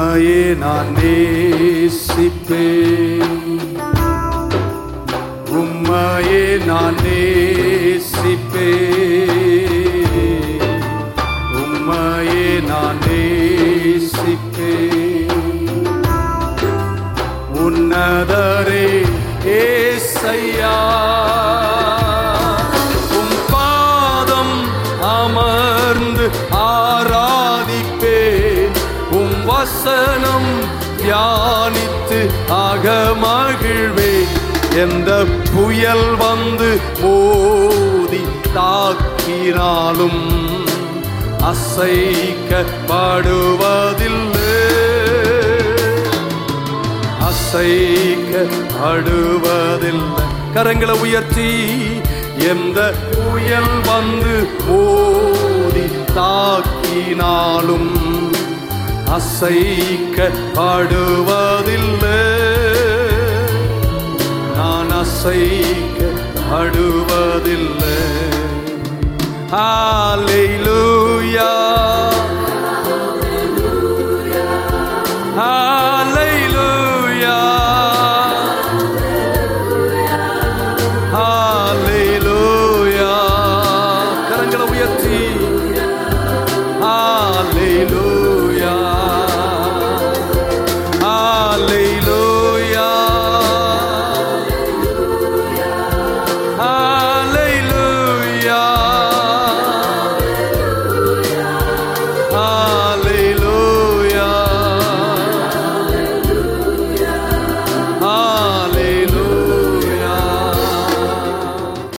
உம்மையே நான் நேசிப்பேன் உம்மையே நான் நேசிப்பேன் உம்மையே நான் நேசிப்பேன் உன்னதரே ஏசையா உம் பாதம் அமர்ந்து ஆராதிப்பேன் உம் வசனம் தியானித்து அகமகிழ்வேன் எந்த புயல் வந்து மோதி தாக்கினாலும் அசைக்கப்படுவதில்லை அசைக்கப்படுவதில்லை கரங்களை உயர்த்தி எந்த புயல் வந்து மோதி தாக்கினாலும் அசைக்கப்படுவதில்லை நான் அசைக்கப்படுவதில்லை ஹalleluya